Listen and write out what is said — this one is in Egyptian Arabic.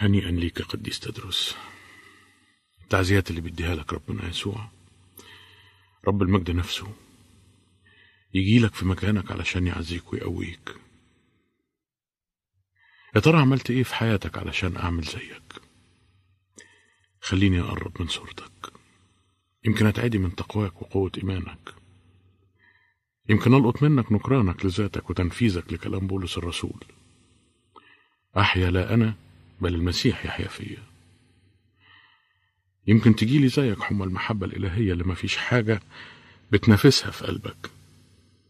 هنيئا ليك يا قديس تدرس التعزيات اللي بيديها لك ربنا يسوع رب المجد نفسه يجي لك في مكانك علشان يعزيك ويقويك يا ترى عملت ايه في حياتك علشان اعمل زيك خليني اقرب من صورتك يمكن اتعدي من تقواك وقوة ايمانك يمكن القط منك نكرانك لذاتك وتنفيذك لكلام بولس الرسول احيا لا انا بل المسيح يحيا فيا يمكن تجيلي زيك حمى المحبة الإلهية اللي مفيش حاجة بتنافسها في قلبك